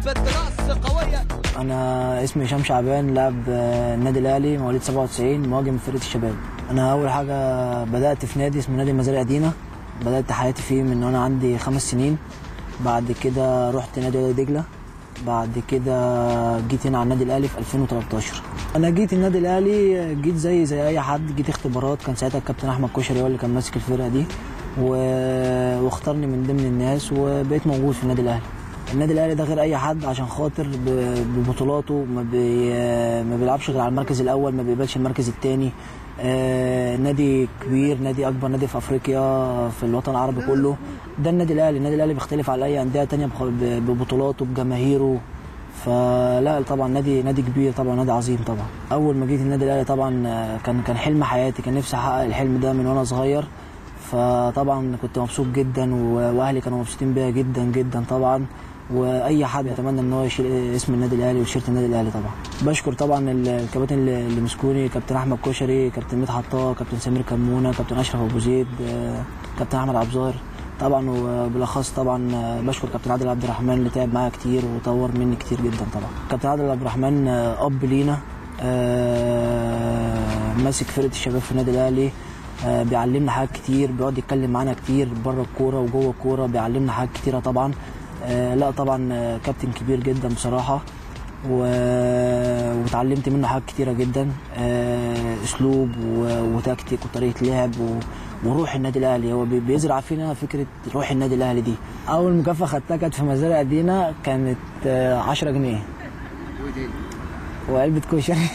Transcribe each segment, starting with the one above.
ضربة رأس قوية انا اسمي هشام شعبان لاعب آه، النادي الاهلي مواليد 97 مهاجم فرقه الشباب انا اول حاجه بدات في نادي اسمه نادي مزارع دينا بدات حياتي فيه من وانا عندي خمس سنين بعد كده رحت نادي وادي دجله بعد كده جيت هنا على النادي الاهلي في 2013 انا جيت النادي الاهلي جيت زي زي اي حد جيت اختبارات كان ساعتها الكابتن احمد كشري هو اللي كان ماسك الفرقه دي و... واختارني من ضمن الناس وبقيت موجود في النادي الاهلي النادي الاهلي ده غير اي حد عشان خاطر ب- ببطولاته ما, بي... ما بيلعبش غير على المركز الاول ما بيقبلش المركز الثاني آه نادي كبير نادي اكبر نادي في افريقيا في الوطن العربي كله ده النادي الاهلي النادي الاهلي بيختلف على اي انديه تانية بخ- ب- ببطولاته بجماهيره فلا طبعا نادي نادي كبير طبعا نادي عظيم طبعا اول ما جيت النادي الاهلي طبعا آه، كان كان حلم حياتي كان نفسي احقق الحلم ده من وانا صغير فطبعا كنت مبسوط جدا و- واهلي كانوا مبسوطين بيا جدا جدا طبعا واي حد يتمنى ان هو يشيل اسم النادي الاهلي وتيشيرت النادي الاهلي طبعا بشكر طبعا ال- الكباتن اللي اللي مسكوني كابتن احمد كشري كابتن مدحت طه كابتن سمير كمونه كابتن اشرف ابو زيد آه، كابتن احمد عبد الظاهر طبعا وبالاخص طبعا آه، بشكر كابتن عادل عبد الرحمن اللي تعب معايا كتير وطور مني كتير جدا طبعا كابتن عادل عبد الرحمن آه، اب لينا آه، ماسك فرقه الشباب في النادي الاهلي آه، بيعلمنا حاجات كتير بيقعد يتكلم معانا كتير بره الكوره وجوه الكوره بيعلمنا حاجات كتيره طبعا آه، لا طبعا آه، كابتن كبير جدا بصراحه و... وتعلمت منه حاجات كتيره جدا آه، اسلوب و... وتكتيك وطريقه لعب و... وروح النادي الاهلي هو بي- بيزرع فينا فكره روح النادي الاهلي دي اول مكافاه خدتها كانت في مزارع دينا كانت آه، 10 جنيه وعلبه كشري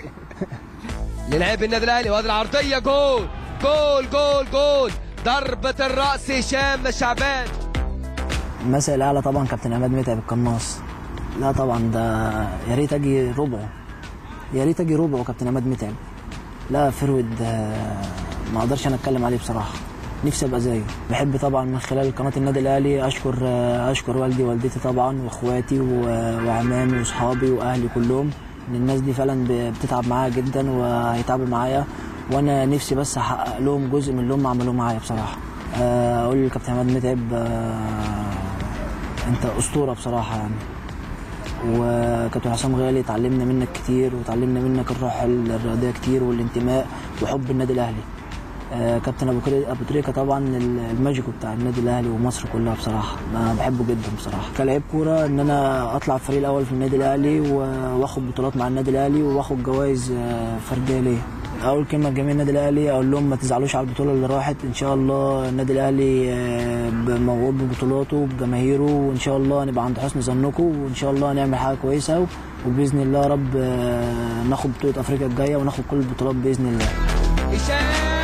للاعب النادي الاهلي وهذه العرضيه جول جول جول جول ضربة الرأس هشام شعبان المثل الاعلى طبعا كابتن عماد متعب القناص لا طبعا ده يا ريت اجي ربعه يا ريت اجي ربعه كابتن عماد متعب لا فرود آه، ما اقدرش انا اتكلم عليه بصراحه نفسي ابقى زيه بحب طبعا من خلال قناه النادي الاهلي اشكر آه، اشكر والدي ووالدتي طبعا واخواتي و- وعمامي واصحابي واهلي كلهم ان الناس دي فعلا ب- بتتعب معايا جدا وهيتعبوا معايا وانا نفسي بس احقق لهم جزء من اللي هم عملوه معايا بصراحه آه، اقول للكابتن عماد متعب آه، انت اسطوره بصراحه يعني وكابتن حسام غالي اتعلمنا منك كتير وتعلمنا منك الروح الرياضيه كتير والانتماء وحب النادي الاهلي آه، كابتن ابو كري- ابو تريكه طبعا ال- الماجيكو بتاع النادي الاهلي ومصر كلها بصراحه انا بحبه جدا بصراحه كلاعب كوره ان انا اطلع الفريق الاول في النادي الاهلي و- واخد بطولات مع النادي الاهلي واخد جوائز آه، فرديه ليا اول كلمه لجميع النادي الاهلي اقول لهم ما تزعلوش على البطوله اللي راحت ان شاء الله النادي الاهلي آه، موعود ببطولاته بجماهيره وان شاء الله نبقى عند حسن ظنكم وان شاء الله نعمل حاجه كويسه وباذن الله يا رب آه، ناخد بطوله افريقيا الجايه وناخد كل البطولات باذن الله هشام